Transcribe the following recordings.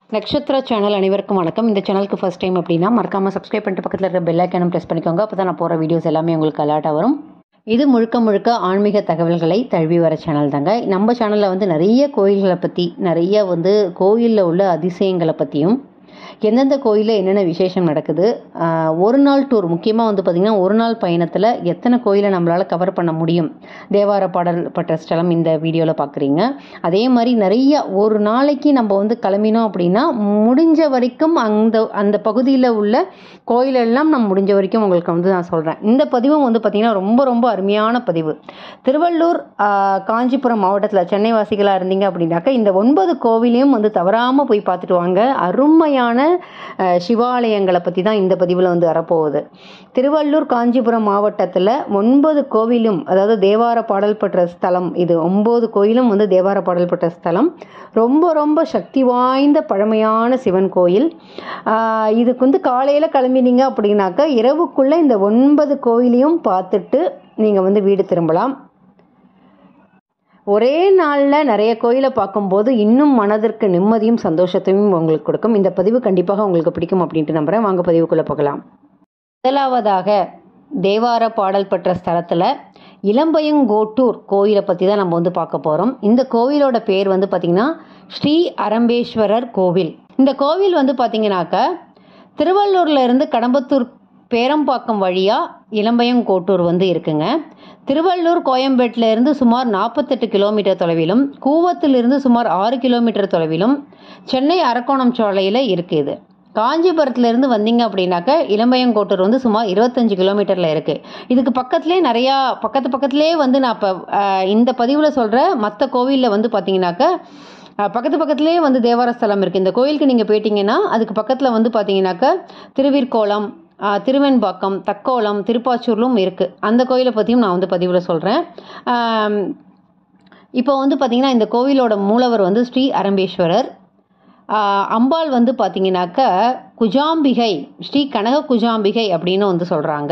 Nakshatra channel அனைவருக்கும் வணக்கம் இந்த சேனலுக்கு ஃபர்ஸ்ட் டைம் அப்படின்னா மறக்காம சப்ஸ்கிரைப் பண்ணிட்டு பக்கத்தில் இருக்கிற பெல் ஐக்கானும் ப்ரெஸ் பண்ணிக்கோங்க அப்போ தான் நான் போகிற வீடியோஸ் எல்லாமே உங்களுக்கு அலர்ட்டாக வரும் இது முழுக்க முழுக்க ஆன்மீக தகவல்களை தழுவி வர சேனல் தாங்க நம்ம சேனலில் வந்து நிறைய கோயில்களை பற்றி நிறைய வந்து கோயிலில் உள்ள அதிசயங்களை பற்றியும் எந்தெந்த கோயிலில் என்னென்ன விசேஷம் நடக்குது ஆஹ் ஒரு நாள் டூர் முக்கியமாக வந்து பார்த்திங்கன்னா ஒரு நாள் பயணத்தில் எத்தனை கோயிலை நம்மளால் கவர் பண்ண முடியும் தேவார பாடல் பட்ட ஸ்தலம் இந்த வீடியோவில் பார்க்குறீங்க அதே மாதிரி நிறைய ஒரு நாளைக்கு நம்ம வந்து கிளம்பினோம் அப்படின்னா முடிஞ்ச வரைக்கும் அந்த அந்த பகுதியில் உள்ள கோயிலெல்லாம் நம்ம முடிஞ்ச வரைக்கும் உங்களுக்கு வந்து நான் சொல்கிறேன் இந்த பதிவும் வந்து பார்த்திங்கன்னா ரொம்ப ரொம்ப அருமையான பதிவு திருவள்ளூர் ஆஹ் காஞ்சிபுரம் மாவட்டத்தில் சென்னை வாசிகளாக இருந்தீங்க அப்படின்னாக்கா இந்த ஒன்பது கோவிலையும் வந்து தவறாமல் போய் பார்த்துட்டு வாங்க அருமையான ஆஹ் சிவாலயங்களை பற்றி தான் இந்த பதிவில் வந்து வரப்போகுது திருவள்ளூர் காஞ்சிபுரம் மாவட்டத்தில் ஒன்பது கோவிலும் அதாவது தேவார பாடல் பெற்ற ஸ்தலம் இது ஒம்பது கோயிலும் வந்து தேவார பாடல் பெற்ற ஸ்தலம் ரொம்ப ரொம்ப சக்தி வாய்ந்த பழமையான சிவன் கோயில் ஆஹ் இதுக்கு வந்து காலையில் கிளம்பினீங்க அப்படின்னாக்கா இரவுக்குள்ளே இந்த ஒன்பது கோயிலையும் பார்த்துட்டு நீங்கள் வந்து வீடு திரும்பலாம் ஒரே நாளில் நிறைய கோயிலை பார்க்கும்போது இன்னும் மனதிற்கு நிம்மதியும் சந்தோஷத்தையும் உங்களுக்கு கொடுக்கும் இந்த பதிவு கண்டிப்பாக உங்களுக்கு பிடிக்கும் அப்படின்ட்டு நம்புகிறேன் வாங்க பதிவுக்குள்ளே போகலாம் முதலாவதாக தேவார பாடல் பெற்ற ஸ்தலத்தில் இளம்பயங்கோட்டூர் கோயிலை பற்றி தான் நம்ம வந்து பார்க்க போகிறோம் இந்த கோவிலோட பேர் வந்து பார்த்திங்கன்னா ஸ்ரீ அரம்பேஸ்வரர் கோவில் இந்த கோவில் வந்து பார்த்திங்கனாக்கா திருவள்ளூர்ல இருந்து கடம்பத்தூர் பேரம்பாக்கம் வழியாக இளம்பயங்கோட்டூர் வந்து இருக்குங்க திருவள்ளூர் கோயம்பேட்டில் இருந்து சுமார் நாற்பத்தெட்டு கிலோமீட்டர் தொலைவிலும் கூவத்திலிருந்து சுமார் ஆறு கிலோமீட்டர் தொலைவிலும் சென்னை அரக்கோணம் சாலையில் இருக்குது காஞ்சிபுரத்துலேருந்து வந்தீங்க அப்படின்னாக்கா இளம்பயங்கோட்டூர் வந்து சுமார் இருபத்தஞ்சு கிலோமீட்டரில் இருக்குது இதுக்கு பக்கத்துலேயே நிறையா பக்கத்து பக்கத்துலேயே வந்து நான் இப்போ இந்த பதிவில் சொல்கிற மற்ற கோவிலில் வந்து பார்த்தீங்கன்னாக்கா அஹ், பக்கத்து பக்கத்துலேயே வந்து தேவார ஸ்தலம் இருக்குது இந்த கோயிலுக்கு நீங்கள் போயிட்டீங்கன்னா அதுக்கு பக்கத்தில் வந்து பார்த்தீங்கன்னாக்கா திருவிற்கோளம் ஆஹ் திருவெண்பாக்கம் தக்கோலம் திருப்பாச்சூர்லும் இருக்குது அந்த கோயிலை பற்றியும் நான் வந்து பதிவில் சொல்கிறேன் இப்போ வந்து பார்த்திங்கன்னா இந்த கோவிலோட மூலவர் வந்து ஸ்ரீ அரம்பேஸ்வரர் ஆஹ் அம்பாள் வந்து பார்த்தீங்கன்னாக்கா குஜாம்பிகை ஸ்ரீ கனக குஜாம்பிகை அப்படின்னு வந்து சொல்கிறாங்க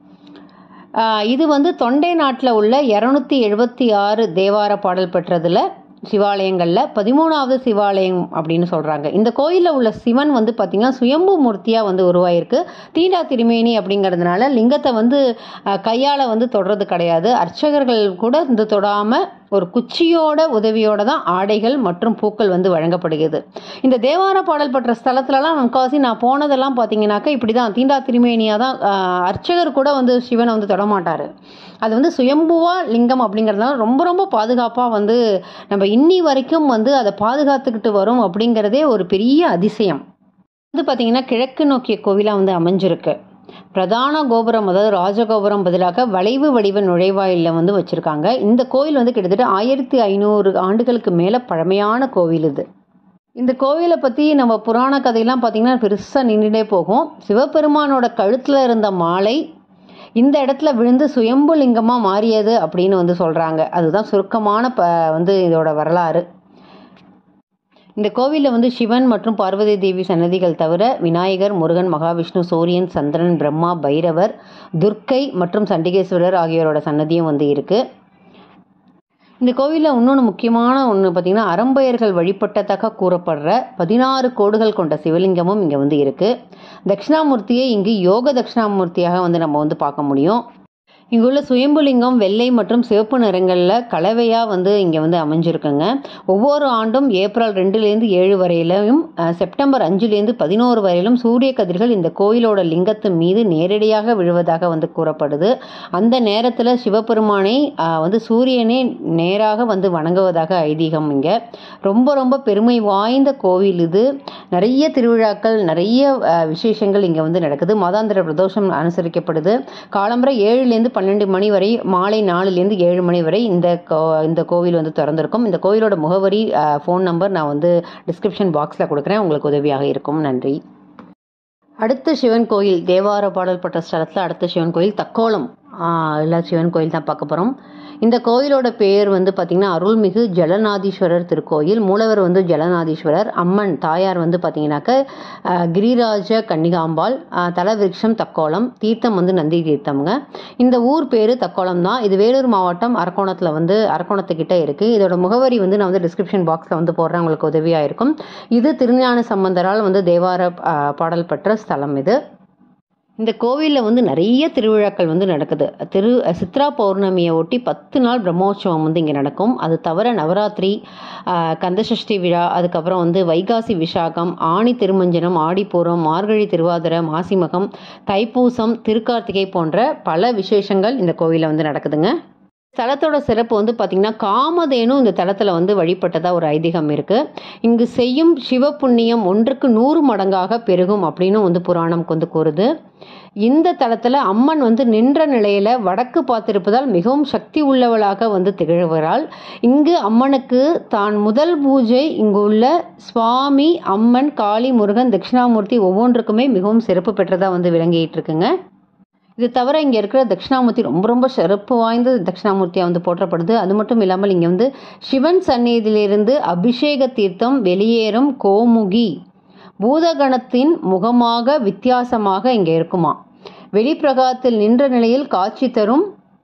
இது வந்து தொண்டை நாட்டில் உள்ள இரநூத்தி எழுபத்தி ஆறு தேவார பாடல் பெற்றதில் சிவாலயங்களில் பதிமூணாவது சிவாலயம் அப்படின்னு சொல்கிறாங்க இந்த கோயிலில் உள்ள சிவன் வந்து பார்த்திங்கன்னா சுயம்பு மூர்த்தியாக வந்து உருவாயிருக்கு தீண்டா திருமேனி அப்படிங்கிறதுனால லிங்கத்தை வந்து கையால் வந்து தொடுறது கிடையாது அர்ச்சகர்கள் கூட இந்த தொடாமல் ஒரு குச்சியோட உதவியோட தான் ஆடைகள் மற்றும் பூக்கள் வந்து வழங்கப்படுகிறது இந்த தேவார பாடல் பெற்ற ஸ்தலத்துலலாம் முக்கால்வாசி நான் போனதெல்லாம் பார்த்தீங்கன்னாக்கா இப்படி தான் தீண்டா திருமேனியாக தான் ஆஹ், அர்ச்சகர் கூட வந்து சிவனை வந்து தொடமாட்டார் அது வந்து சுயம்புவா லிங்கம் அப்படிங்கிறதுனால ரொம்ப ரொம்ப பாதுகாப்பாக வந்து நம்ம இன்னி வரைக்கும் வந்து அதை பாதுகாத்துக்கிட்டு வரோம் அப்படிங்கிறதே ஒரு பெரிய அதிசயம் வந்து பார்த்தீங்கன்னா கிழக்கு நோக்கிய கோவிலாக வந்து அமைஞ்சிருக்கு பிரதான கோபுரம் அதாவது ராஜகோபுரம் பதிலாக வளைவு வடிவ நுழைவாயிலில் வந்து வச்சுருக்காங்க இந்த கோயில் வந்து கிட்டத்தட்ட ஆயிரத்தி ஐநூறு ஆண்டுகளுக்கு மேலே பழமையான கோவில் இது இந்த கோவிலை பற்றி நம்ம புராண கதையெல்லாம் பார்த்திங்கன்னா பெருசாக நின்றுட்டே போகும் சிவபெருமானோட கழுத்தில் இருந்த மாலை இந்த இடத்துல விழுந்து சுயம்பு லிங்கமாக மாறியது அப்படின்னு வந்து சொல்கிறாங்க அதுதான் சுருக்கமான ப வந்து இதோட வரலாறு இந்த கோவிலில் வந்து சிவன் மற்றும் பார்வதி தேவி சன்னதிகள் தவிர விநாயகர் முருகன் மகாவிஷ்ணு சூரியன் சந்திரன் பிரம்மா பைரவர் துர்க்கை மற்றும் சண்டிகேஸ்வரர் ஆகியோரோட சன்னதியும் வந்து இருக்குது இந்த கோவிலில் இன்னொன்று முக்கியமான ஒன்று பார்த்திங்கன்னா அரம்பையர்கள் வழிபட்டதாக கூறப்படுற பதினாறு கோடுகள் கொண்ட சிவலிங்கமும் இங்கே வந்து இருக்குது தட்சிணாமூர்த்தியை இங்கு யோக தட்சிணாமூர்த்தியாக வந்து நம்ம வந்து பார்க்க முடியும் இங்குள்ள சுயம்புலிங்கம் வெள்ளை மற்றும் சிவப்பு நிறங்களில் கலவையாக வந்து இங்கே வந்து அமைஞ்சிருக்குங்க ஒவ்வொரு ஆண்டும் ஏப்ரல் ரெண்டுலேருந்து ஏழு வரையிலும் அஹ், செப்டம்பர் அஞ்சுலேருந்து பதினோரு வரையிலும் சூரிய கதிர்கள் இந்த கோயிலோட லிங்கத்து மீது நேரடியாக விழுவதாக வந்து கூறப்படுது அந்த நேரத்தில் சிவபெருமானை அஹ், வந்து சூரியனே நேராக வந்து வணங்குவதாக ஐதீகம் இங்கே ரொம்ப ரொம்ப பெருமை வாய்ந்த கோவில் இது நிறைய திருவிழாக்கள் நிறைய அஹ், விசேஷங்கள் இங்கே வந்து நடக்குது மாதாந்திர பிரதோஷம் அனுசரிக்கப்படுது காலம்பரை ஏழுலேருந்து பன்னெண்டு மணி வரை மாலை நாலுலேருந்து ஏழு மணி வரை இந்த கோ இந்த கோவில் வந்து திறந்திருக்கும் இந்த கோவிலோட முகவரி ஃபோன் நம்பர் நான் வந்து டிஸ்கிரிப்ஷன் பாக்ஸில் கொடுக்குறேன் உங்களுக்கு உதவியாக இருக்கும் நன்றி அடுத்த சிவன் கோயில் தேவார பாடல் பட்ட ஸ்தலத்தில் அடுத்த சிவன் கோயில் தக்கோலம் எல்லா சிவன் கோயில் தான் பார்க்க போகிறோம் இந்த கோயிலோட பேர் வந்து பார்த்திங்கன்னா அருள்மிகு ஜலநாதீஸ்வரர் திருக்கோயில் மூலவர் வந்து ஜலநாதீஸ்வரர் அம்மன் தாயார் வந்து பார்த்திங்கனாக்க அஹ், கிரிராஜ கன்னிகாம்பாள் அஹ், தலவிருட்சம் தக்கோலம் தீர்த்தம் வந்து நந்தி தீர்த்தம்ங்க இந்த ஊர் பேர் தக்கோலம் தான் இது வேலூர் மாவட்டம் அரக்கோணத்தில் வந்து அரக்கோணத்துக்கிட்ட இருக்குது இதோட முகவரி வந்து நான் வந்து டிஸ்கிரிப்ஷன் பாக்ஸில் வந்து போடுறேன் உங்களுக்கு உதவியாக இருக்கும் இது திருஞான சம்பந்தரால் வந்து தேவார அஹ், பாடல் பெற்ற ஸ்தலம் இது இந்த கோவிலில் வந்து நிறைய திருவிழாக்கள் வந்து நடக்குது திரு சித்ரா பௌர்ணமியை ஒட்டி பத்து நாள் பிரம்மோற்சவம் வந்து இங்கே நடக்கும் அது தவிர நவராத்திரி ஆஹ், கந்தசஷ்டி விழா அதுக்கப்புறம் வந்து வைகாசி விசாகம் ஆணி திருமஞ்சனம் ஆடிப்பூரம் மார்கழி திருவாதிரை மாசிமகம் தைப்பூசம் திருக்கார்த்திகை போன்ற பல விசேஷங்கள் இந்த கோவிலில் வந்து நடக்குதுங்க தலத்தோட சிறப்பு வந்து பார்த்திங்கன்னா காமதேனு இந்த தலத்தில் வந்து வழிபட்டதா ஒரு ஐதீகம் இருக்குது இங்கு செய்யும் சிவ புண்ணியம் ஒன்றுக்கு நூறு மடங்காக பெருகும் அப்படின்னு வந்து புராணம் வந்து கூறுது இந்த தலத்தில் அம்மன் வந்து நின்ற நிலையில் வடக்கு பார்த்திருப்பதால் மிகவும் சக்தி உள்ளவளாக வந்து திகழ்கிறாள் இங்கு அம்மனுக்கு தான் முதல் பூஜை இங்கு உள்ள சுவாமி அம்மன் காளி முருகன் தட்சிணாமூர்த்தி ஒவ்வொன்றுக்குமே மிகவும் சிறப்பு பெற்றதாக வந்து விளங்கிட்டு இருக்குங்க இது தவிர இங்கே இருக்கிற தட்சிணாமூர்த்தி ரொம்ப ரொம்ப சிறப்பு வாய்ந்த தட்சிணாமூர்த்தியாக வந்து போற்றப்படுது அது மட்டும் இல்லாமல் இங்கே வந்து சிவன் சந்நிதியிலிருந்து அபிஷேக தீர்த்தம் வெளியேறும் கோமுகி பூதகணத்தின் முகமாக வித்தியாசமாக இங்கே இருக்குமா வெளிப்பிரகாரத்தில் நின்ற நிலையில் காட்சி தரும்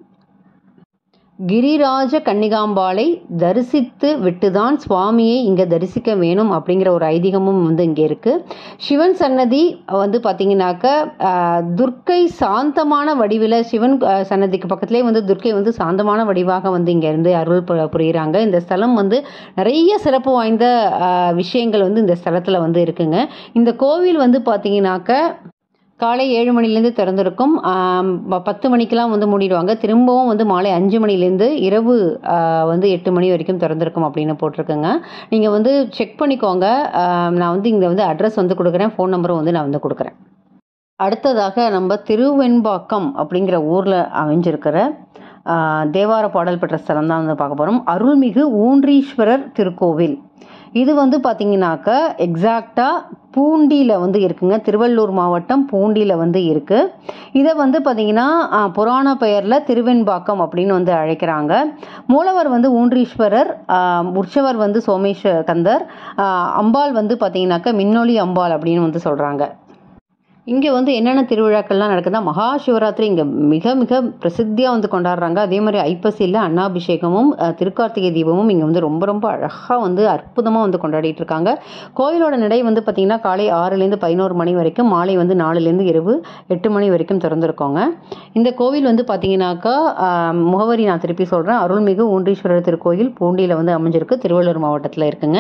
கிரிராஜ கன்னிகாம்பாளை தரிசித்து விட்டுதான் சுவாமியை இங்கே தரிசிக்க வேணும் அப்படிங்கிற ஒரு ஐதீகமும் வந்து இங்கே இருக்குது சிவன் சன்னதி வந்து பார்த்தீங்கன்னாக்க ஆஹ், துர்க்கை சாந்தமான வடிவில் சிவன் ஆஹ், சன்னதிக்கு பக்கத்துலேயே வந்து துர்க்கை வந்து சாந்தமான வடிவாக வந்து இங்கே இருந்து அருள் பு- புரியுறாங்க இந்த ஸ்தலம் வந்து நிறைய சிறப்பு வாய்ந்த ஆஹ், விஷயங்கள் வந்து இந்த ஸ்தலத்தில் வந்து இருக்குங்க இந்த கோவில் வந்து பார்த்தீங்கன்னாக்க காலை ஏழு மணிலேருந்து திறந்திருக்கும் ஆம், ப- பத்து மணிக்கெலாம் வந்து மூடிடுவாங்க திரும்பவும் வந்து மாலை அஞ்சு மணிலேருந்து இரவு ஆ, வந்து எட்டு மணி வரைக்கும் திறந்திருக்கும் அப்படின்னு போட்டிருக்குங்க நீங்கள் வந்து செக் பண்ணிக்கோங்க ஆம், நான் வந்து இங்கே வந்து அட்ரஸ் வந்து கொடுக்குறேன் ஃபோன் நம்பரும் வந்து நான் வந்து கொடுக்குறேன் அடுத்ததாக நம்ம திருவெண்பாக்கம் அப்படிங்கிற ஊரில் அமைஞ்சிருக்கிற ஆ, தேவார பாடல் பெற்ற ஸ்தலம் தான் வந்து பார்க்க போகிறோம் அருள்மிகு ஊன்றீஸ்வரர் திருக்கோவில் இது வந்து பார்த்தீங்கன்னாக்க எக்ஸாக்டாக பூண்டியில் வந்து இருக்குங்க திருவள்ளூர் மாவட்டம் பூண்டியில் வந்து இருக்குது இதை வந்து பார்த்தீங்கன்னா ஆ, புராண பெயரில் திருவெண்பாக்கம் அப்படின்னு வந்து அழைக்கிறாங்க மூலவர் வந்து ஊன்றீஸ்வரர் ஆ, உற்சவர் வந்து சோமேஸ்வர கந்தர் ஆ, அம்பாள் வந்து பார்த்தீங்கன்னாக்க மின்னொளி அம்பாள் அப்படின்னு வந்து சொல்கிறாங்க இங்கே வந்து என்னென்ன திருவிழாக்கள்லாம் நடக்குதுன்னா மகா சிவராத்திரி இங்கே மிக மிக பிரசித்தியாக வந்து கொண்டாடுறாங்க அதே மாதிரி ஐப்பசியில் அன்னாபிஷேகமும் அஹ், திருக்கார்த்திகை தீபமும் இங்கே வந்து ரொம்ப ரொம்ப அழகாக வந்து அற்புதமாக வந்து கொண்டாடிட்டு இருக்காங்க கோயிலோட நடை வந்து பார்த்திங்கன்னா காலை ஆறுலேருந்து பதினோரு மணி வரைக்கும் மாலை வந்து நாலுலேருந்து இரவு எட்டு மணி வரைக்கும் திறந்துருக்கோங்க இந்த கோவில் வந்து பார்த்தீங்கன்னாக்கா ஆஹ், முகவரி நான் திருப்பி சொல்கிறேன் அருள்மிகு ஊன்றீஸ்வரர் திருக்கோயில் பூண்டியில் வந்து அமைஞ்சிருக்கு திருவள்ளூர் மாவட்டத்தில் இருக்குங்க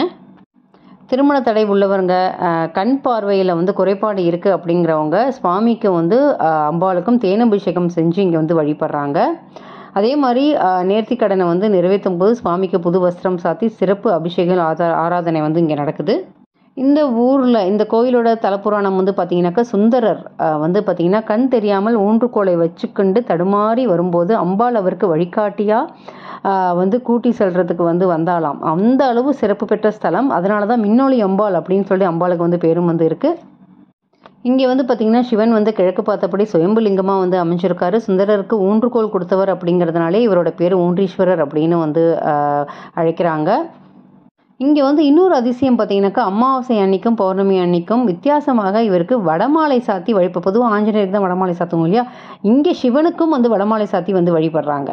திருமண தடை உள்ளவங்க அஹ், கண் பார்வையில் வந்து குறைபாடு இருக்குது அப்படிங்கிறவங்க சுவாமிக்கு வந்து அஹ், அம்பாளுக்கும் தேனபிஷேகம் செஞ்சு இங்கே வந்து வழிபடுறாங்க அதே மாதிரி அஹ், நேர்த்திக் கடனை வந்து நிறைவேற்றும் போது சுவாமிக்கு புது வஸ்திரம் சாத்தி சிறப்பு அபிஷேகம் ஆதா ஆராதனை வந்து இங்கே நடக்குது இந்த ஊரில் இந்த கோயிலோட தலப்புராணம் வந்து பார்த்தீங்கன்னாக்கா சுந்தரர் அஹ், வந்து பார்த்தீங்கன்னா கண் தெரியாமல் ஊன்றுகோலை வச்சுக்கொண்டு தடுமாறி வரும்போது அம்பாள் அவருக்கு வழிகாட்டியாக வந்து கூட்டி செல்றதுக்கு வந்து வந்தாலாம் அந்த அளவு சிறப்பு பெற்ற ஸ்தலம் அதனால தான் மின்னொளி அம்பாள் அப்படின்னு சொல்லி அம்பாளுக்கு வந்து பேரும் வந்து இருக்குது இங்கே வந்து பார்த்திங்கன்னா சிவன் வந்து கிழக்கு பார்த்தபடி சுயம்புலிங்கமாக வந்து அமைஞ்சிருக்காரு சுந்தரருக்கு ஊன்றுகோல் கொடுத்தவர் அப்படிங்கிறதுனாலே இவரோட பேர் ஊன்றீஸ்வரர் அப்படின்னு வந்து ஆஹ், அழைக்கிறாங்க இங்கே வந்து இன்னொரு அதிசயம் பார்த்தீங்கன்னாக்கா அமாவாசை அன்னைக்கும் பௌர்ணமி அன்னைக்கும் வித்தியாசமாக இவருக்கு வடமாலை சாத்தி வழிப பொதுவாக ஆஞ்சநேயருக்கு தான் வடமாலை சாத்துவோம் இல்லையா இங்கே சிவனுக்கும் வந்து வடமாலை சாத்தி வந்து வழிபடுறாங்க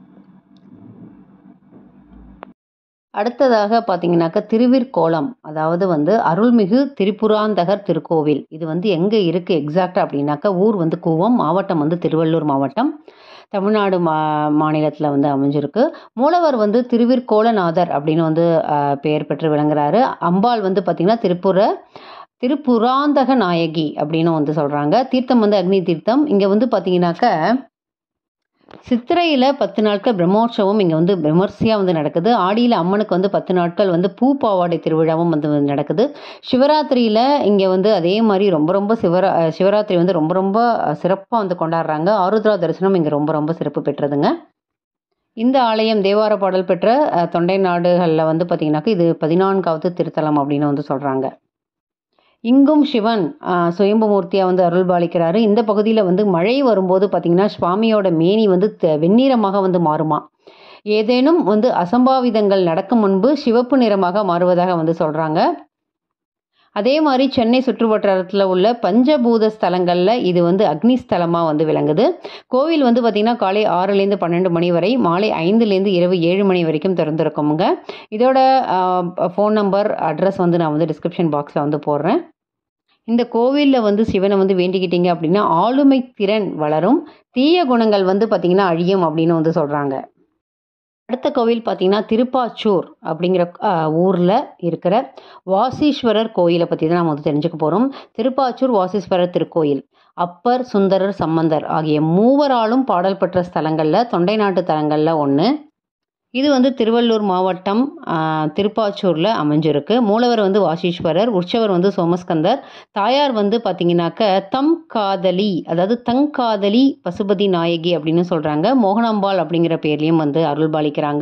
அடுத்ததாக பார்த்தீங்கன்னாக்கா திருவிற்கோலம் அதாவது வந்து அருள்மிகு திரிபுராந்தகர் திருக்கோவில் இது வந்து எங்கே இருக்குது எக்ஸாக்டாக அப்படின்னாக்கா ஊர் வந்து கூவம் மாவட்டம் வந்து திருவள்ளூர் மாவட்டம் தமிழ்நாடு மா மாநிலத்தில் வந்து அமைஞ்சிருக்கு மூலவர் வந்து திருவிற்கோலநாதர் அப்படின்னு வந்து ஆஹ், பெயர் பெற்று விளங்குறாரு அம்பாள் வந்து பார்த்திங்கன்னா திருப்புர திருப்புராந்தக நாயகி அப்படின்னு வந்து சொல்கிறாங்க தீர்த்தம் வந்து அக்னி தீர்த்தம் இங்கே வந்து பார்த்தீங்கன்னாக்கா சித்திரையில் பத்து நாட்கள் பிரம்மோற்சவம் இங்கே வந்து விமர்சையாக வந்து நடக்குது ஆடியில் அம்மனுக்கு வந்து பத்து நாட்கள் வந்து பூ பாவாடை திருவிழாவும் வந்து வந்து நடக்குது சிவராத்திரியில் இங்கே வந்து அதே மாதிரி ரொம்ப ரொம்ப சிவரா அஹ் சிவராத்திரி வந்து ரொம்ப ரொம்ப சிறப்பாக வந்து கொண்டாடுறாங்க ஆருத்ரா தரிசனம் இங்கே ரொம்ப ரொம்ப சிறப்பு பெற்றதுங்க இந்த ஆலயம் தேவார பாடல் பெற்ற அஹ், தொண்டை நாடுகளில் வந்து பார்த்திங்கனாக்கா இது பதினான்காவது திருத்தலம் அப்படின்னு வந்து சொல்கிறாங்க இங்கும் சிவன் ஆஹ், சுயம்புமூர்த்தியாக வந்து அருள்பாலிக்கிறாரு இந்த பகுதியில் வந்து மழை வரும்போது பார்த்திங்கன்னா சுவாமியோட மேனி வந்து த- வெண்ணிறமாக வந்து மாறுமா ஏதேனும் வந்து அசம்பாவிதங்கள் நடக்கும் முன்பு சிவப்பு நிறமாக மாறுவதாக வந்து சொல்கிறாங்க அதே மாதிரி சென்னை சுற்றுவட்டாரத்தில் உள்ள பஞ்சபூத ஸ்தலங்களில் இது வந்து அக்னி ஸ்தலமாக வந்து விளங்குது கோவில் வந்து பார்த்திங்கன்னா காலை ஆறுலேருந்து பன்னெண்டு மணி வரை மாலை ஐந்துலேருந்து இரவு ஏழு மணி வரைக்கும் திறந்திருக்குமுங்க இதோட ஃபோன் நம்பர் அட்ரஸ் வந்து நான் வந்து டிஸ்கிரிப்ஷன் பாக்ஸில் வந்து போடுறேன் இந்த கோவிலில் வந்து சிவனை வந்து வேண்டிக்கிட்டீங்க அப்படின்னா ஆளுமை திறன் வளரும் தீய குணங்கள் வந்து பார்த்திங்கன்னா அழியும் அப்படின்னு வந்து சொல்கிறாங்க அடுத்த கோவில் பார்த்தீங்கன்னா திருப்பாச்சூர் அப்படிங்கிற ஊரில் இருக்கிற வாசீஸ்வரர் கோயிலை பற்றி தான் நம்ம வந்து தெரிஞ்சுக்க போகிறோம் திருப்பாச்சூர் வாசீஸ்வரர் திருக்கோயில் அப்பர் சுந்தரர் சம்பந்தர் ஆகிய மூவராலும் பாடல் பெற்ற ஸ்தலங்களில் தொண்டை நாட்டு தலங்களில் ஒன்று இது வந்து திருவள்ளூர் மாவட்டம் திருப்பாச்சூரில் அமைஞ்சிருக்கு மூலவர் வந்து வாசீஸ்வரர் உற்சவர் வந்து சோமஸ்கந்தர் தாயார் வந்து பார்த்தீங்கன்னாக்க தம் காதலி அதாவது தங்காதலி பசுபதி நாயகி அப்படின்னு சொல்கிறாங்க மோகனாம்பாள் அப்படிங்கிற பேர்லேயும் வந்து அருள்பாலிக்கிறாங்க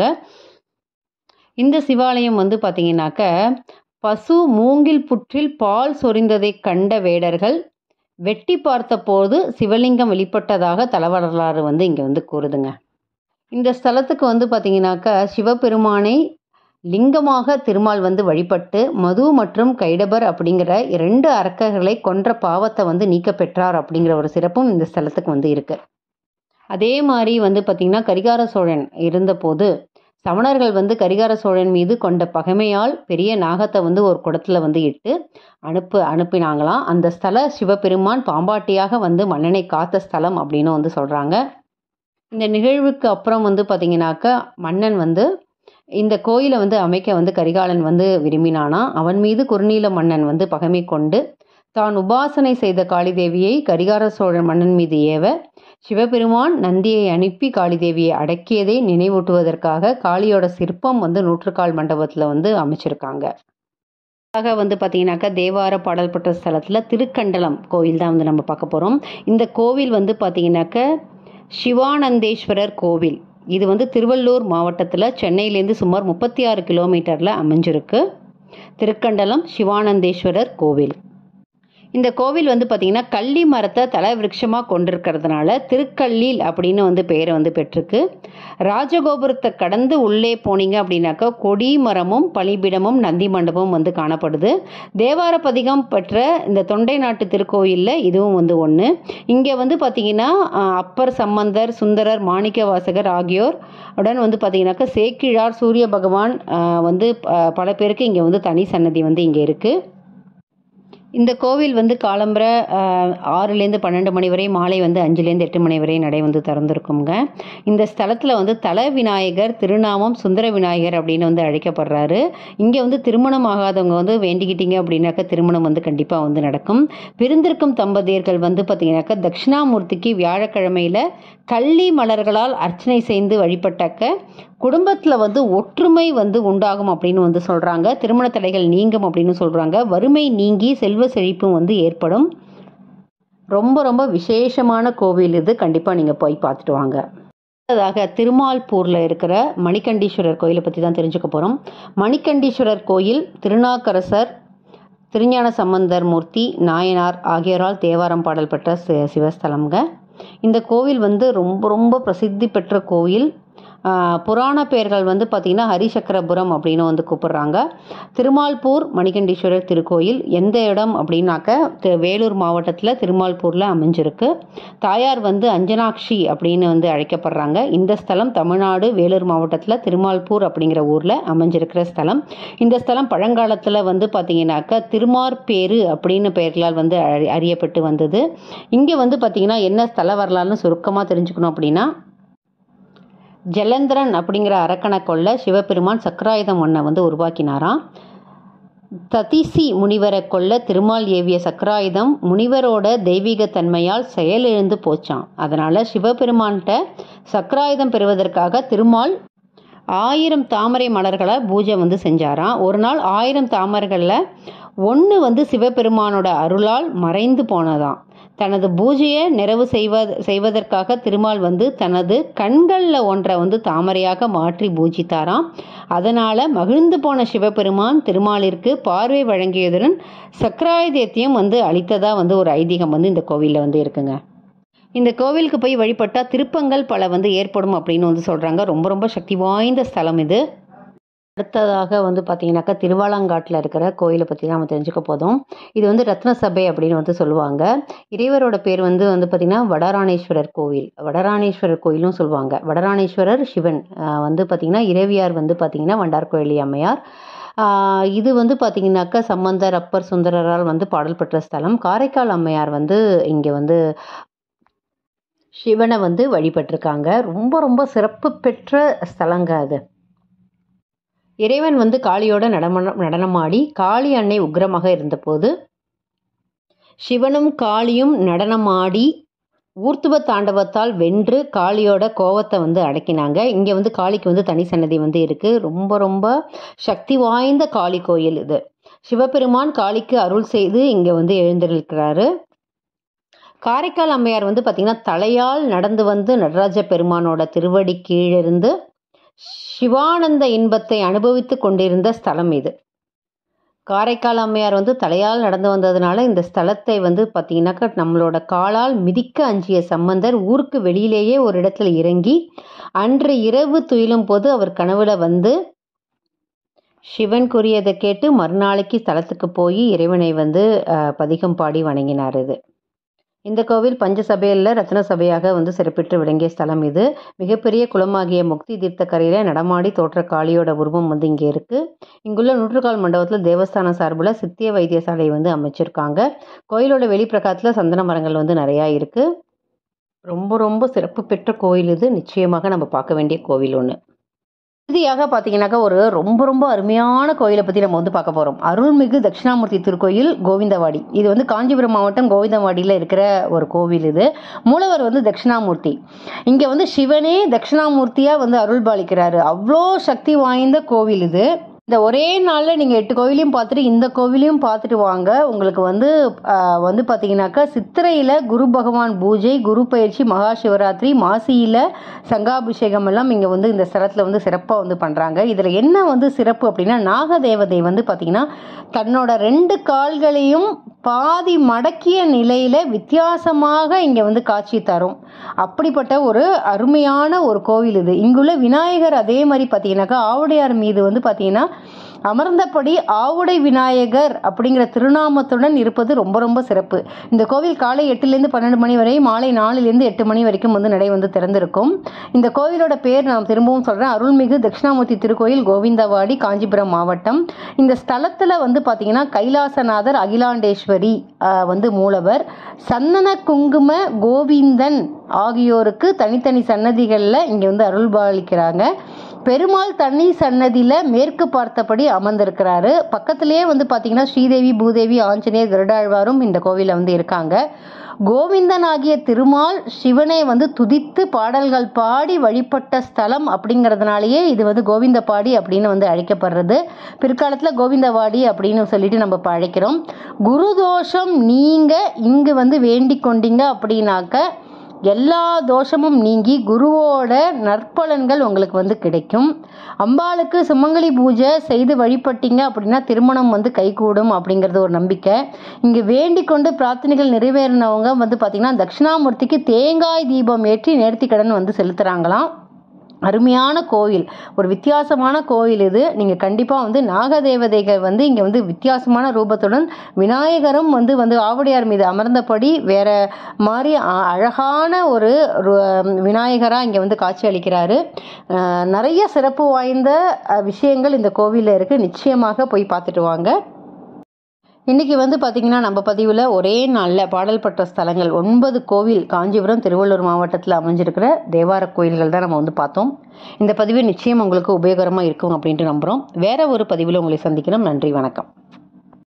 இந்த சிவாலயம் வந்து பார்த்தீங்கன்னாக்க பசு மூங்கில் புற்றில் பால் சொரிந்ததை கண்ட வேடர்கள் வெட்டி பார்த்தபோது சிவலிங்கம் வெளிப்பட்டதாக தலவரலாறு வந்து இங்கே வந்து கூறுதுங்க இந்த ஸ்தலத்துக்கு வந்து பார்த்தீங்கன்னாக்கா சிவபெருமானை லிங்கமாக திருமால் வந்து வழிபட்டு மது மற்றும் கைடபர் அப்படிங்கிற இரண்டு அரக்கர்களை கொன்ற பாவத்தை வந்து நீக்க பெற்றார் அப்படிங்கிற ஒரு சிறப்பும் இந்த ஸ்தலத்துக்கு வந்து இருக்கு அதே மாதிரி வந்து பார்த்திங்கன்னா கரிகார சோழன் இருந்தபோது சமணர்கள் வந்து கரிகார சோழன் மீது கொண்ட பகைமையால் பெரிய நாகத்தை வந்து ஒரு குடத்துல வந்து இட்டு அனுப்பு அனுப்பினாங்களாம் அந்த ஸ்தல சிவபெருமான் பாம்பாட்டியாக வந்து மன்னனை காத்த ஸ்தலம் அப்படின்னு வந்து சொல்கிறாங்க இந்த நிகழ்வுக்கு அப்புறம் வந்து பார்த்தீங்கன்னாக்கா மன்னன் வந்து இந்த கோயிலை வந்து அமைக்க வந்து கரிகாலன் வந்து விரும்பினானா அவன் மீது குறுநீல மன்னன் வந்து பகைமை கொண்டு தான் உபாசனை செய்த காளிதேவியை கரிகார சோழன் மன்னன் மீது ஏவ சிவபெருமான் நந்தியை அனுப்பி காளிதேவியை அடக்கியதை நினைவூட்டுவதற்காக காளியோட சிற்பம் வந்து நூற்றுக்கால் மண்டபத்தில் வந்து அமைச்சிருக்காங்க ஆக வந்து பார்த்தீங்கன்னாக்கா தேவார பாடல் பெற்ற ஸ்தலத்தில் திருக்கண்டலம் கோயில் தான் வந்து நம்ம பார்க்க போகிறோம் இந்த கோவில் வந்து பார்த்தீங்கன்னாக்க சிவானந்தேஸ்வரர் கோவில் இது வந்து திருவள்ளூர் மாவட்டத்தில் சென்னையிலேருந்து சுமார் முப்பத்தி ஆறு கிலோமீட்டரில் அமைஞ்சிருக்கு திருக்கண்டலம் சிவானந்தேஸ்வரர் கோவில் இந்த கோவில் வந்து பார்த்திங்கன்னா கள்ளி மரத்தை தலை விருட்சமாக கொண்டிருக்கிறதுனால திருக்கல்லில் அப்படின்னு வந்து பெயரை வந்து பெற்றிருக்கு ராஜகோபுரத்தை கடந்து உள்ளே போனீங்க அப்படின்னாக்கா கொடி மரமும் பலிபீடமும் நந்தி மண்டபமும் வந்து காணப்படுது தேவார பதிகம் பெற்ற இந்த தொண்டை நாட்டு திருக்கோயிலில் இதுவும் வந்து ஒன்று இங்கே வந்து பார்த்திங்கன்னா அப்பர் சம்பந்தர் சுந்தரர் மாணிக்க வாசகர் ஆகியோர் உடன் வந்து பார்த்திங்கனாக்கா சேக்கிழார் சூரிய பகவான் வந்து பல பேருக்கு இங்கே வந்து தனி சன்னதி வந்து இங்கே இருக்குது இந்த கோவில் வந்து காலம்புற ஆறுலேருந்து பன்னெண்டு மணி வரை மாலை வந்து அஞ்சுலேருந்து எட்டு மணி வரை நடை வந்து திறந்துருக்குங்க இந்த ஸ்தலத்தில் வந்து தல விநாயகர் திருநாமம் சுந்தர விநாயகர் அப்படின்னு வந்து அழைக்கப்படுறாரு இங்கே வந்து திருமணம் ஆகாதவங்க வந்து வேண்டிக்கிட்டீங்க அப்படின்னாக்கா திருமணம் வந்து கண்டிப்பாக வந்து நடக்கும் பிரிந்திருக்கும் தம்பதியர்கள் வந்து பார்த்தீங்கன்னாக்கா தட்சிணாமூர்த்திக்கு வியாழக்கிழமையில் கள்ளி மலர்களால் அர்ச்சனை செய்து வழிபட்டாக்க குடும்பத்தில் வந்து ஒற்றுமை வந்து உண்டாகும் அப்படின்னு வந்து சொல்கிறாங்க திருமண தடைகள் நீங்கும் அப்படின்னு சொல்கிறாங்க வறுமை நீங்கி செல்வ செழிப்பும் வந்து ஏற்படும் ரொம்ப ரொம்ப விசேஷமான கோவில் இது கண்டிப்பாக நீங்கள் போய் பார்த்துட்டு வாங்க அடுத்ததாக திருமால்பூரில் இருக்கிற மணிகண்டீஸ்வரர் கோயிலை பற்றி தான் தெரிஞ்சுக்க போகிறோம் மணிகண்டீஸ்வரர் கோயில் திருநாக்கரசர் திருஞான சம்பந்தர் மூர்த்தி நாயனார் ஆகியோரால் தேவாரம் பாடல் பெற்ற சிவஸ்தலம்ங்க இந்த கோவில் வந்து ரொம்ப ரொம்ப பிரசித்தி பெற்ற கோயில் புராண பெயர்கள் வந்து பார்த்திங்கன்னா ஹரிசக்கரபுரம் அப்படின்னு வந்து கூப்பிடுறாங்க திருமால்பூர் மணிகண்டீஸ்வரர் திருக்கோயில் எந்த இடம் அப்படின்னாக்க வேலூர் மாவட்டத்தில் திருமால்பூரில் அமைஞ்சிருக்கு தாயார் வந்து அஞ்சனாட்சி அப்படின்னு வந்து அழைக்கப்படுறாங்க இந்த ஸ்தலம் தமிழ்நாடு வேலூர் மாவட்டத்தில் திருமால்பூர் அப்படிங்கிற ஊரில் அமைஞ்சிருக்கிற ஸ்தலம் இந்த ஸ்தலம் பழங்காலத்தில் வந்து பார்த்திங்கனாக்கா திருமார்பேரு அப்படின்னு பெயர்களால் வந்து அறியப்பட்டு வந்தது இங்கே வந்து பார்த்திங்கன்னா என்ன ஸ்தல வரலாறுன்னு சுருக்கமாக தெரிஞ்சுக்கணும் அப்படின்னா ஜலந்திரன் அப்படிங்கிற அரக்கனை கொள்ள சிவபெருமான் சக்கராயுதம் ஒன்றை வந்து உருவாக்கினாராம் ததிசி முனிவரை கொல்ல திருமால் ஏவிய சக்கராயுதம் முனிவரோட தெய்வீக தன்மையால் செயலிழந்து போச்சான் அதனால் சிவபெருமான்கிட்ட சக்கராயுதம் பெறுவதற்காக திருமால் ஆயிரம் தாமரை மலர்களை பூஜை வந்து செஞ்சாராம் ஒரு நாள் ஆயிரம் தாமரைகளில் ஒன்று வந்து சிவபெருமானோட அருளால் மறைந்து போனதாம் தனது பூஜையை நிறைவு செய்வ செய்வதற்காக திருமால் வந்து தனது கண்களில் ஒன்றை வந்து தாமரையாக மாற்றி பூஜித்தாராம் அதனால் மகிழ்ந்து போன சிவபெருமான் திருமாலிற்கு பார்வை வழங்கியதுடன் சக்கராயுதத்தையும் வந்து அளித்ததாக வந்து ஒரு ஐதீகம் வந்து இந்த கோவிலில் வந்து இருக்குங்க இந்த கோவிலுக்கு போய் வழிபட்டால் திருப்பங்கள் பல வந்து ஏற்படும் அப்படின்னு வந்து சொல்கிறாங்க ரொம்ப ரொம்ப சக்தி வாய்ந்த ஸ்தலம் இது அடுத்ததாக வந்து பார்த்தீங்கன்னாக்கா திருவாலங்காட்டில் இருக்கிற கோயிலை பற்றி தான் நம்ம தெரிஞ்சுக்க போதும் இது வந்து ரத்ன சபை அப்படின்னு வந்து சொல்லுவாங்க இறைவரோட பேர் வந்து வந்து பார்த்திங்கன்னா வடராணேஸ்வரர் கோவில் வடராணேஸ்வரர் கோயிலும் சொல்லுவாங்க வடராணேஸ்வரர் சிவன் ஆஹ் வந்து பார்த்திங்கன்னா இறைவியார் வந்து பார்த்திங்கன்னா வண்டார்கோயிலி அம்மையார் ஆஹ் இது வந்து பார்த்திங்கனாக்கா சம்பந்தர் அப்பர் சுந்தரரால் வந்து பாடல் பெற்ற ஸ்தலம் காரைக்கால் அம்மையார் வந்து இங்கே வந்து சிவனை வந்து வழிபட்டிருக்காங்க ரொம்ப ரொம்ப சிறப்பு பெற்ற ஸ்தலங்க அது இறைவன் வந்து காளியோட நடன நடனமாடி காளி அன்னை உக்ரமாக இருந்தபோது சிவனும் காளியும் நடனமாடி ஊர்த்துவ தாண்டவத்தால் வென்று காளியோட கோவத்தை வந்து அடக்கினாங்க இங்கே வந்து காளிக்கு வந்து தனி சன்னதி வந்து இருக்குது ரொம்ப ரொம்ப சக்தி வாய்ந்த காளி கோயில் இது சிவபெருமான் காளிக்கு அருள் செய்து இங்கே வந்து எழுந்திருக்கிறாரு காரைக்கால் அம்மையார் வந்து பார்த்திங்கன்னா தலையால் நடந்து வந்து நடராஜ பெருமானோட திருவடி கீழிருந்து சிவானந்த இன்பத்தை அனுபவித்து கொண்டிருந்த ஸ்தலம் இது காரைக்கால் அம்மையார் வந்து தலையால் நடந்து வந்ததுனால இந்த ஸ்தலத்தை வந்து பார்த்தீங்கன்னாக்கா நம்மளோட காலால் மிதிக்க அஞ்சிய சம்பந்தர் ஊருக்கு வெளியிலேயே ஒரு இடத்துல இறங்கி அன்று இரவு துயிலும் போது அவர் கனவுல வந்து சிவன் கூறியதை கேட்டு மறுநாளைக்கு ஸ்தலத்துக்கு போய் இறைவனை வந்து அஹ், பதிகம் பாடி வணங்கினார் இது இந்த கோவில் பஞ்சசபையில் ரத்ன சபையாக வந்து சிறப்பிட்டு விளங்கிய ஸ்தலம் இது மிகப்பெரிய குளமாகிய முக்தி தீர்த்த கரையில் நடமாடி தோற்ற காளியோட உருவம் வந்து இங்கே இருக்குது இங்குள்ள நூற்றுக்கால் மண்டபத்தில் தேவஸ்தானம் சார்பில் சித்திய வைத்தியசாலை வந்து அமைச்சிருக்காங்க கோயிலோட வெளிப்பிரகாரத்தில் சந்தன மரங்கள் வந்து நிறையா இருக்குது ரொம்ப ரொம்ப சிறப்பு பெற்ற கோயில் இது நிச்சயமாக நம்ம பார்க்க வேண்டிய கோவில் ஒன்று இறுதியாக பார்த்தீங்கன்னாக்கா ஒரு ரொம்ப ரொம்ப அருமையான கோயிலை பற்றி நம்ம வந்து பார்க்க போகிறோம் அருள்மிகு தட்சிணாமூர்த்தி திருக்கோயில் கோவிந்தவாடி இது வந்து காஞ்சிபுரம் மாவட்டம் கோவிந்தவாடியில் இருக்கிற ஒரு கோவில் இது மூலவர் வந்து தட்சிணாமூர்த்தி இங்கே வந்து சிவனே தட்சிணாமூர்த்தியாக வந்து அருள் பாலிக்கிறாரு அவ்வளோ சக்தி வாய்ந்த கோவில் இது இந்த ஒரே நாளில் நீங்கள் எட்டு கோவிலையும் பார்த்துட்டு இந்த கோவிலையும் பார்த்துட்டு வாங்க உங்களுக்கு வந்து ஆஹ், வந்து பார்த்தீங்கன்னாக்கா சித்திரையில் குரு பகவான் பூஜை குரு பயிற்சி மகா சிவராத்திரி மாசியில் சங்காபிஷேகம் எல்லாம் இங்கே வந்து இந்த ஸ்தலத்தில் வந்து சிறப்பாக வந்து பண்ணுறாங்க இதில் என்ன வந்து சிறப்பு அப்படின்னா நாகதேவதை வந்து பார்த்திங்கன்னா தன்னோட ரெண்டு கால்களையும் பாதி மடக்கிய நிலையில் வித்தியாசமாக இங்கே வந்து காட்சி தரும் அப்படிப்பட்ட ஒரு அருமையான ஒரு கோவில் இது இங்குள்ள விநாயகர் அதே மாதிரி பார்த்தீங்கன்னாக்கா ஆவுடையார் மீது வந்து பார்த்தீங்கன்னா அமர்ந்தபடி ஆவுடை விநாயகர் அப்படிங்கிற திருநாமத்துடன் இருப்பது ரொம்ப ரொம்ப சிறப்பு இந்த கோவில் காலை எட்டுலேருந்து பன்னெண்டு மணி வரை மாலை நாலுலேருந்து எட்டு மணி வரைக்கும் வந்து நடை வந்து திறந்திருக்கும் இந்த கோவிலோட பேர் நான் திரும்பவும் சொல்கிறேன் அருள்மிகு தட்சிணாமூர்த்தி திருக்கோயில் கோவிந்தவாடி காஞ்சிபுரம் மாவட்டம் இந்த ஸ்தலத்தில் வந்து பார்த்தீங்கன்னா கைலாசநாதர் அகிலாண்டேஸ்வரி ஆஹ், வந்து மூலவர் சந்தன குங்கும கோவிந்தன் ஆகியோருக்கு தனித்தனி சன்னதிகளில் இங்கே வந்து அருள்பாலிக்கிறாங்க பெருமாள் தண்ணி சன்னதியில் மேற்கு பார்த்தபடி அமர்ந்திருக்கிறாரு பக்கத்திலேயே வந்து பார்த்தீங்கன்னா ஸ்ரீதேவி பூதேவி ஆஞ்சநேயர் கருடாழ்வாரும் இந்த கோவிலில் வந்து இருக்காங்க கோவிந்தன் ஆகிய திருமால் சிவனை வந்து துதித்து பாடல்கள் பாடி வழிபட்ட ஸ்தலம் அப்படிங்கிறதுனாலயே இது வந்து கோவிந்தபாடி அப்படின்னு வந்து அழைக்கப்படுறது பிற்காலத்தில் கோவிந்தவாடி அப்படின்னு சொல்லிட்டு நம்ம இப்ப அழைக்கிறோம் குரு தோஷம் நீங்க இங்கு வந்து வேண்டிக் கொண்டீங்க அப்படின்னாக்க எல்லா தோஷமும் நீங்கி குருவோட நற்பலன்கள் உங்களுக்கு வந்து கிடைக்கும் அம்பாளுக்கு சுமங்கலி பூஜை செய்து வழிபட்டீங்க அப்படின்னா திருமணம் வந்து கைகூடும் அப்படிங்கிறது ஒரு நம்பிக்கை இங்கே வேண்டிக் கொண்டு பிரார்த்தனைகள் நிறைவேறினவங்க வந்து பார்த்திங்கன்னா தட்சிணாமூர்த்திக்கு தேங்காய் தீபம் ஏற்றி நேர்த்திக்கடன் வந்து செலுத்துகிறாங்களாம் அருமையான கோயில் ஒரு வித்தியாசமான கோயில் இது நீங்கள் கண்டிப்பாக வந்து நாகதேவதைகள் வந்து இங்கே வந்து வித்தியாசமான ரூபத்துடன் விநாயகரும் வந்து வந்து ஆவுடையார் மீது அமர்ந்தபடி வேற மாதிரி அ- அழகான ஒரு விநாயகராக இங்கே வந்து காட்சி அளிக்கிறாரு அஹ் நிறைய சிறப்பு வாய்ந்த அஹ், விஷயங்கள் இந்த கோவிலில் இருக்குது நிச்சயமாக போய் பார்த்துட்டு வாங்க இன்னைக்கு வந்து பார்த்தீங்கன்னா நம்ம பதிவில் ஒரே நாளில் பாடல் பெற்ற ஸ்தலங்கள் ஒன்பது கோவில் காஞ்சிபுரம் திருவள்ளூர் மாவட்டத்தில் அமைஞ்சிருக்கிற தேவார கோயில்கள் தான் நம்ம வந்து பார்த்தோம் இந்த பதிவு நிச்சயம் உங்களுக்கு உபயோகரமாக இருக்கும் அப்படின்ட்டு நம்புகிறோம் வேற ஒரு பதிவில் உங்களை சந்திக்கிறோம் நன்றி வணக்கம்